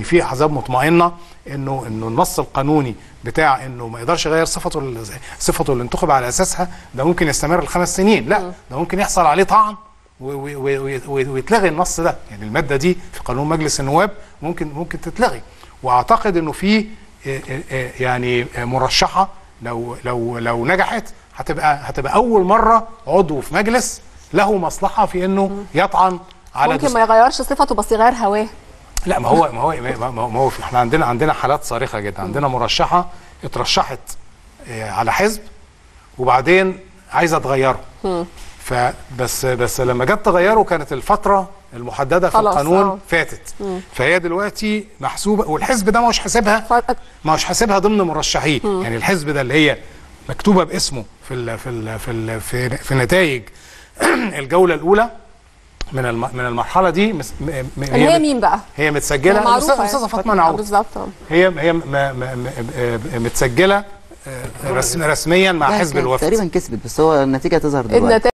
في احزاب مطمئنه انه انه النص القانوني بتاع انه ما يقدرش يغير صفته ال- صفته اللي انتخب على اساسها ده ممكن يستمر الخمس سنين لا ده ممكن يحصل عليه طعن و- و- و- و- ويتلغي النص ده يعني الماده دي في قانون مجلس النواب ممكن ممكن تتلغي واعتقد انه في آه، آه، آه، يعني آه، مرشحه لو لو لو نجحت هتبقى هتبقى اول مره عضو في مجلس له مصلحه في انه يطعن على ممكن دستور- ما يغيرش صفته بس يغير هواه لا ما هو ما هو ما هو, ما هو في- احنا عندنا عندنا حالات صارخه جدا عندنا مرشحه اترشحت آه، على حزب وبعدين عايزه تغيره فبس بس لما جت تغيره كانت الفتره المحدده في خلاص، القانون آه. فاتت فهي دلوقتي محسوبه والحزب ده مش حاسبها مش حاسبها ضمن مرشحين يعني الحزب ده اللي هي مكتوبه باسمه في ال في ال في ال في, في نتائج الجوله الاولى من الم من المرحله دي مس- م- م- اللي هي مين بقى؟ هي هي متسجله معروفة الاستاذه أستاذة يعني. فاطمه آه، نعود بالظبط آه. هي هي م- م- م- م- متسجله آه، رسم رسميا مع لا، حزب كانت الوفد تقريبا كسبت بس هو النتيجه تظهر دلوقتي النتائج